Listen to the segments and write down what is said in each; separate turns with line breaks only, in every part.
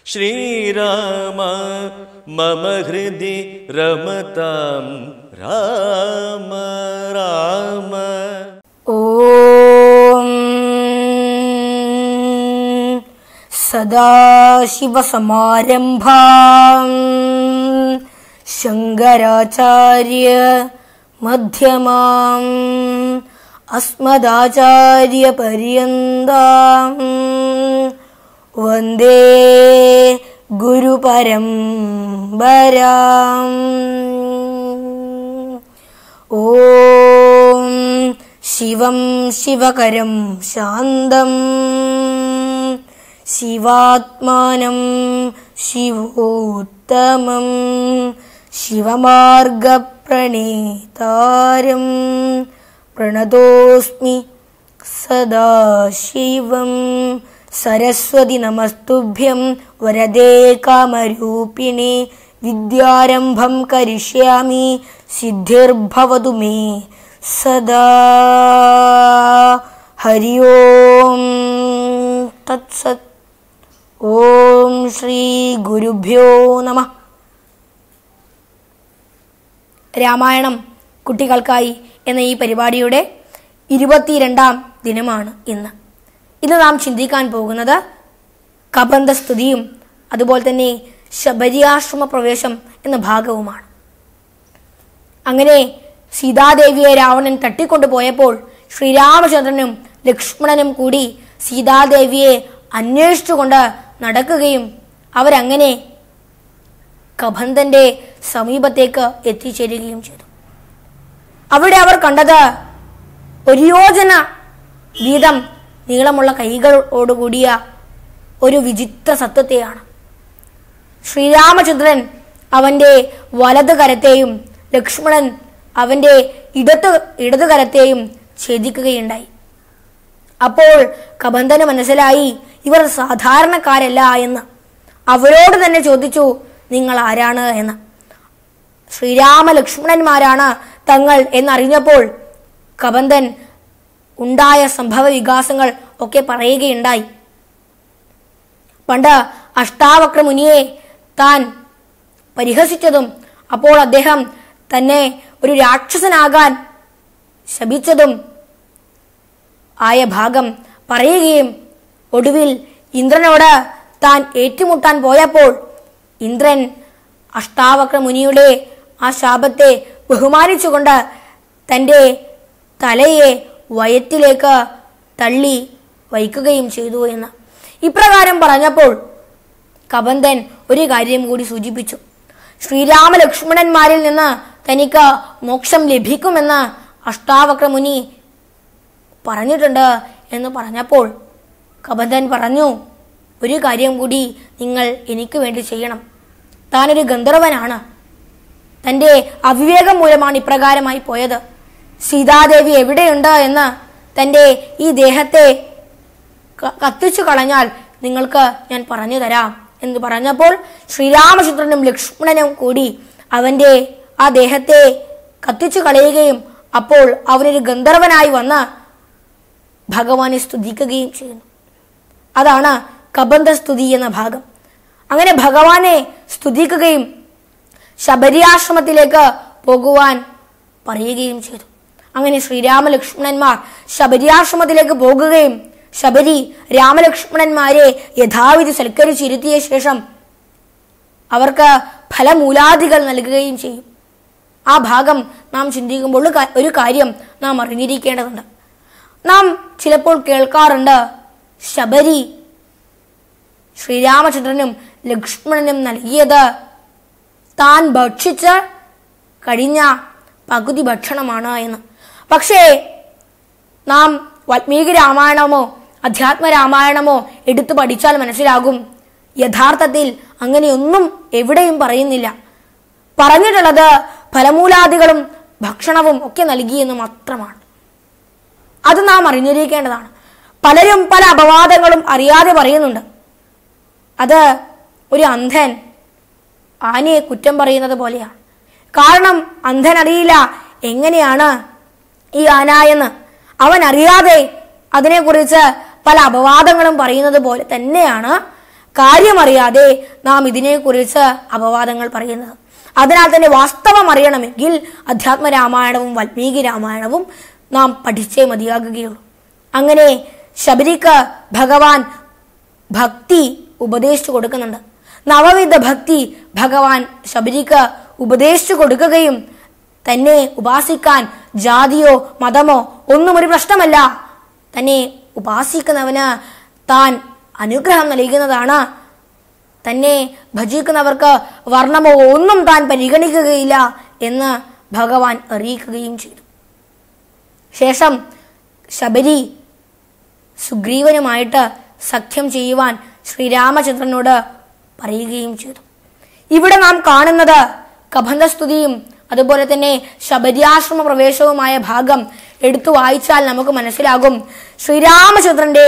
ശ്രീരാമ മമ ഹൃദി രമതാം രാമ രാമ
ॐ सदाशिवसमारम्भाम् शङ्कराचार्य मध्यमाम् अस्मदाचार्यपर्यन्ताम् वन्दे गुरुपरम्पराम् ॐ शिवं शिवकरं शान्तम् शिवात्मानं शिवोत्तमं शिवमार्गप्रणेतारं प्रणतोऽस्मि सदाशिवं सरस्वति नमस्तुभ्यं वरदे कामरूपिणे विद्यारम्भं करिष्यामि सिद्धिर्भवतु मे सदा हरि ओं तत्सत् ഓം ശ്രീ ഗുരുഭ്യോ നമ രാമായണം കുട്ടികൾക്കായി എന്ന ഈ പരിപാടിയുടെ ഇരുപത്തിരണ്ടാം ദിനമാണ് ഇന്ന് ഇന്ന് നാം ചിന്തിക്കാൻ പോകുന്നത് കബന്ധസ്തുതിയും അതുപോലെ തന്നെ ശബരിയാശ്രമ പ്രവേശം എന്ന ഭാഗവുമാണ് അങ്ങനെ സീതാദേവിയെ രാവണൻ തട്ടിക്കൊണ്ടു പോയപ്പോൾ ശ്രീരാമചന്ദ്രനും ലക്ഷ്മണനും കൂടി സീതാദേവിയെ അന്വേഷിച്ചുകൊണ്ട് നടക്കുകയും അവരങ്ങനെ കബന്ധന്റെ സമീപത്തേക്ക് എത്തിച്ചേരുകയും ചെയ്തു അവിടെ അവർ കണ്ടത് ഒരു യോജന വീതം നീളമുള്ള കൈകളോടുകൂടിയ ഒരു വിചിത്ര സത്വത്തെയാണ് ശ്രീരാമചന്ദ്രൻ അവന്റെ വലത് കരത്തെയും ലക്ഷ്മണൻ അവന്റെ ഇടത് ഇടത് കരത്തെയും ഛേദിക്കുകയുണ്ടായി അപ്പോൾ കബന്ധന് മനസ്സിലായി ഇവർ സാധാരണക്കാരല്ല എന്ന് അവരോട് തന്നെ ചോദിച്ചു നിങ്ങൾ ആരാണ് എന്ന് ശ്രീരാമ ലക്ഷ്മണന്മാരാണ് തങ്ങൾ എന്നറിഞ്ഞപ്പോൾ കബന്ധൻ ഉണ്ടായ സംഭവ വികാസങ്ങൾ ഒക്കെ പറയുകയുണ്ടായി പണ്ട് അഷ്ടാവക്ര മുനിയെ താൻ പരിഹസിച്ചതും അപ്പോൾ അദ്ദേഹം തന്നെ ഒരു രാക്ഷസനാകാൻ ശപിച്ചതും ആയ ഭാഗം പറയുകയും ഒടുവിൽ ഇന്ദ്രനോട് താൻ ഏറ്റുമുട്ടാൻ പോയപ്പോൾ ഇന്ദ്രൻ അഷ്ടാവക്ര മുനിയുടെ ആ ശാപത്തെ ബഹുമാനിച്ചുകൊണ്ട് തൻ്റെ തലയെ വയറ്റിലേക്ക് തള്ളി വയ്ക്കുകയും ചെയ്തു എന്ന് ഇപ്രകാരം പറഞ്ഞപ്പോൾ കബന്ധൻ ഒരു കാര്യം കൂടി സൂചിപ്പിച്ചു ശ്രീരാമ ലക്ഷ്മണന്മാരിൽ നിന്ന് തനിക്ക് മോക്ഷം ലഭിക്കുമെന്ന് അഷ്ടാവക്ര മുനി പറഞ്ഞിട്ടുണ്ട് എന്ന് പറഞ്ഞപ്പോൾ കബന്ധൻ പറഞ്ഞു ഒരു കാര്യം കൂടി നിങ്ങൾ എനിക്ക് വേണ്ടി ചെയ്യണം താനൊരു ഗന്ധർവനാണ് തൻ്റെ അവിവേകം മൂലമാണ് ഇപ്രകാരമായി പോയത് സീതാദേവി എവിടെയുണ്ട് എന്ന് തൻ്റെ ഈ ദേഹത്തെ ക- കത്തിച്ചു കളഞ്ഞാൽ നിങ്ങൾക്ക് ഞാൻ പറഞ്ഞു തരാം എന്ന് പറഞ്ഞപ്പോൾ ശ്രീരാമചന്ദ്രനും ലക്ഷ്മണനും കൂടി അവന്റെ ആ ദേഹത്തെ കത്തിച്ചു കളയുകയും അപ്പോൾ അവനൊരു ഗന്ധർവനായി വന്ന് ഭഗവാനെ സ്തുതിക്കുകയും ചെയ്യുന്നു അതാണ് കബന്ധസ്തുതി എന്ന ഭാഗം അങ്ങനെ ഭഗവാനെ സ്തുതിക്കുകയും ശബരിയാശ്രമത്തിലേക്ക് പോകുവാൻ പറയുകയും ചെയ്തു അങ്ങനെ ശ്രീരാമ ലക്ഷ്മണന്മാർ ശബരിയാശ്രമത്തിലേക്ക് പോകുകയും ശബരി രാമലക്ഷ്മണന്മാരെ യഥാവിധി സൽക്കരിച്ചിരുത്തിയ ശേഷം അവർക്ക് ഫലമൂലാദികൾ നൽകുകയും ചെയ്യും ആ ഭാഗം നാം ചിന്തിക്കുമ്പോൾ ഒരു കാ- ഒരു കാര്യം നാം അറിഞ്ഞിരിക്കേണ്ടതുണ്ട് നാം ചിലപ്പോൾ കേൾക്കാറുണ്ട് ശബരി ശ്രീരാമചന്ദ്രനും ലക്ഷ്മണനും നൽകിയത് താൻ ഭക്ഷിച്ച് കഴിഞ്ഞ പകുതി ഭക്ഷണമാണ് എന്ന് പക്ഷേ നാം വാൽമീകി രാമായണമോ അധ്യാത്മ രാമായണമോ എടുത്തു പഠിച്ചാൽ മനസ്സിലാകും യഥാർത്ഥത്തിൽ അങ്ങനെയൊന്നും എവിടെയും പറയുന്നില്ല പറഞ്ഞിട്ടുള്ളത് ഫലമൂലാദികളും ഭക്ഷണവും ഒക്കെ നൽകിയെന്ന് മാത്രമാണ് അത് നാം അറിഞ്ഞിരിക്കേണ്ടതാണ് പലരും പല അപവാദങ്ങളും അറിയാതെ പറയുന്നുണ്ട് അത് ഒരു അന്ധൻ ആനയെ കുറ്റം പറയുന്നത് പോലെയാണ് കാരണം അന്ധൻ അറിയില്ല എങ്ങനെയാണ് ഈ ആന എന്ന് അവൻ അറിയാതെ അതിനെക്കുറിച്ച് പല അപവാദങ്ങളും പറയുന്നത് പോലെ തന്നെയാണ് കാര്യമറിയാതെ നാം ഇതിനെക്കുറിച്ച് അപവാദങ്ങൾ പറയുന്നത് അതിനാൽ തന്നെ വാസ്തവം അറിയണമെങ്കിൽ അധ്യാത്മ രാമായണവും വാൽമീകി രാമായണവും നാം പഠിച്ചേ മതിയാകുകയുള്ളൂ അങ്ങനെ ശബരിക്ക് ഭഗവാൻ ഭക്തി ഉപദേശിച്ചു കൊടുക്കുന്നുണ്ട് നവവിധ ഭക്തി ഭഗവാൻ ശബരിക്ക് ഉപദേശിച്ചു കൊടുക്കുകയും തന്നെ ഉപാസിക്കാൻ ജാതിയോ മതമോ ഒന്നും ഒരു പ്രശ്നമല്ല തന്നെ ഉപാസിക്കുന്നവന് താൻ അനുഗ്രഹം നൽകുന്നതാണ് തന്നെ ഭജിക്കുന്നവർക്ക് വർണ്ണമോ ഒന്നും താൻ പരിഗണിക്കുകയില്ല എന്ന് ഭഗവാൻ അറിയിക്കുകയും ചെയ്തു ശേഷം ശബരി സുഗ്രീവനുമായിട്ട് സഖ്യം ചെയ്യുവാൻ ശ്രീരാമചന്ദ്രനോട് പറയുകയും ചെയ്തു ഇവിടെ നാം കാണുന്നത് കബന്ധസ്തുതിയും അതുപോലെ തന്നെ ശബരിയാശ്രമ പ്രവേശവുമായ ഭാഗം എടുത്തു വായിച്ചാൽ നമുക്ക് മനസ്സിലാകും ശ്രീരാമചന്ദ്രന്റെ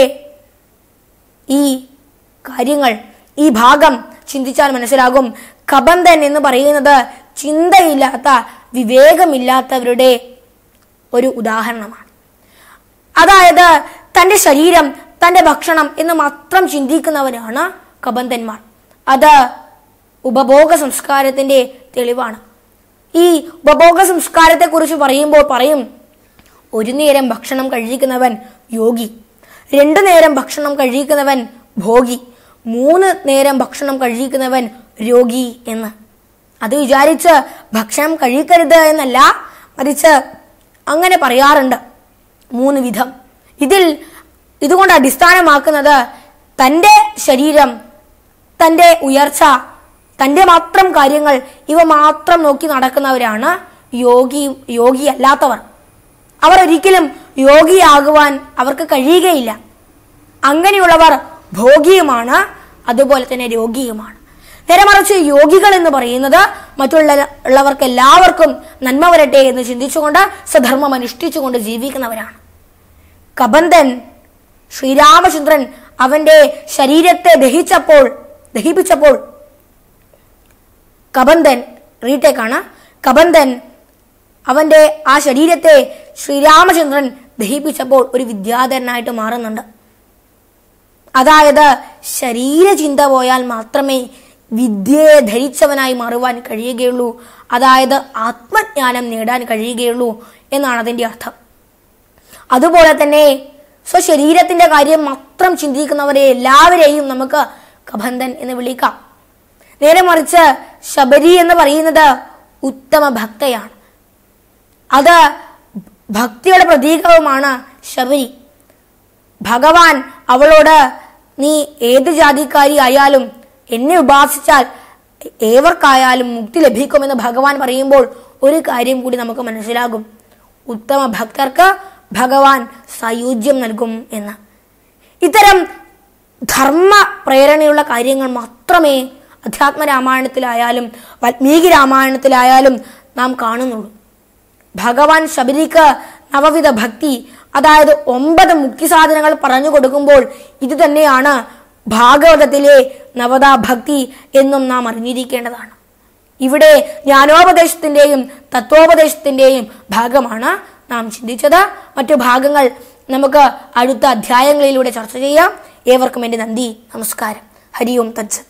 ഈ കാര്യങ്ങൾ ഈ ഭാഗം ചിന്തിച്ചാൽ മനസ്സിലാകും കബന്ധൻ എന്ന് പറയുന്നത് ചിന്തയില്ലാത്ത വിവേകമില്ലാത്തവരുടെ ഒരു ഉദാഹരണമാണ് അതായത് തന്റെ ശരീരം തന്റെ ഭക്ഷണം എന്ന് മാത്രം ചിന്തിക്കുന്നവരാണ് കബന്ധന്മാർ അത് ഉപഭോഗ സംസ്കാരത്തിന്റെ തെളിവാണ് ഈ ഉപഭോഗ സംസ്കാരത്തെ കുറിച്ച് പറയുമ്പോൾ പറയും ഒരു നേരം ഭക്ഷണം കഴിക്കുന്നവൻ യോഗി രണ്ടു നേരം ഭക്ഷണം കഴിക്കുന്നവൻ ഭോഗി മൂന്ന് നേരം ഭക്ഷണം കഴിക്കുന്നവൻ രോഗി എന്ന് അത് വിചാരിച്ച് ഭക്ഷണം കഴിക്കരുത് എന്നല്ല മറിച്ച് അങ്ങനെ പറയാറുണ്ട് മൂന്ന് വിധം ഇതിൽ ഇതുകൊണ്ട് അടിസ്ഥാനമാക്കുന്നത് തൻ്റെ ശരീരം തൻ്റെ ഉയർച്ച തൻ്റെ മാത്രം കാര്യങ്ങൾ ഇവ മാത്രം നോക്കി നടക്കുന്നവരാണ് യോഗി യോഗി അല്ലാത്തവർ അവർ ഒരിക്കലും യോഗിയാകുവാൻ അവർക്ക് കഴിയുകയില്ല അങ്ങനെയുള്ളവർ ഭോഗിയുമാണ് അതുപോലെ തന്നെ രോഗിയുമാണ് നേരെ മറിച്ച് യോഗികൾ എന്ന് പറയുന്നത് മറ്റുള്ള ഉള്ളവർക്ക് എല്ലാവർക്കും നന്മ വരട്ടെ എന്ന് ചിന്തിച്ചുകൊണ്ട് സ്വധർമ്മം അനുഷ്ഠിച്ചുകൊണ്ട് ജീവിക്കുന്നവരാണ് കബന്ധൻ ശ്രീരാമചന്ദ്രൻ അവന്റെ ശരീരത്തെ ദഹിച്ചപ്പോൾ ദഹിപ്പിച്ചപ്പോൾ കബന്ധൻ റീടേക്കാണ് കബന്ധൻ അവന്റെ ആ ശരീരത്തെ ശ്രീരാമചന്ദ്രൻ ദഹിപ്പിച്ചപ്പോൾ ഒരു വിദ്യാധരനായിട്ട് മാറുന്നുണ്ട് അതായത് ശരീരചിന്ത പോയാൽ മാത്രമേ വിദ്യയെ ധരിച്ചവനായി മാറുവാൻ കഴിയുകയുള്ളൂ അതായത് ആത്മജ്ഞാനം നേടാൻ കഴിയുകയുള്ളൂ എന്നാണ് അതിന്റെ അർത്ഥം അതുപോലെ തന്നെ സ്വശരീരത്തിന്റെ കാര്യം മാത്രം ചിന്തിക്കുന്നവരെ എല്ലാവരെയും നമുക്ക് കബന്ധൻ എന്ന് വിളിക്കാം നേരെ മറിച്ച് ശബരി എന്ന് പറയുന്നത് ഉത്തമ ഭക്തയാണ് അത് ഭക്തിയുടെ പ്രതീകവുമാണ് ശബരി ഭഗവാൻ അവളോട് നീ ഏത് ജാതിക്കാരി ആയാലും എന്നെ ഉപാസിച്ചാൽ ഏവർക്കായാലും മുക്തി ലഭിക്കുമെന്ന് ഭഗവാൻ പറയുമ്പോൾ ഒരു കാര്യം കൂടി നമുക്ക് മനസ്സിലാകും ഉത്തമ ഭക്തർക്ക് ഭഗവാൻ സായുജ്യം നൽകും എന്ന് ഇത്തരം ധർമ്മ പ്രേരണയുള്ള കാര്യങ്ങൾ മാത്രമേ അധ്യാത്മ രാമായണത്തിലായാലും വാൽമീകി രാമായണത്തിലായാലും നാം കാണുന്നുള്ളൂ ഭഗവാൻ ശബരിക്ക് നവവിധ ഭക്തി അതായത് ഒമ്പത് മുഖ്യ സാധനങ്ങൾ പറഞ്ഞു കൊടുക്കുമ്പോൾ ഇത് തന്നെയാണ് ഭാഗവതത്തിലെ നവതാ ഭക്തി എന്നും നാം അറിഞ്ഞിരിക്കേണ്ടതാണ് ഇവിടെ ജ്ഞാനോപദേശത്തിന്റെയും തത്വോപദേശത്തിന്റെയും ഭാഗമാണ് നാം ചിന്തിച്ചത് മറ്റു ഭാഗങ്ങൾ നമുക്ക് അടുത്ത അധ്യായങ്ങളിലൂടെ ചർച്ച ചെയ്യാം ഏവർക്കും എൻ്റെ നന്ദി നമസ്കാരം ഹരി ഓം തത്സത്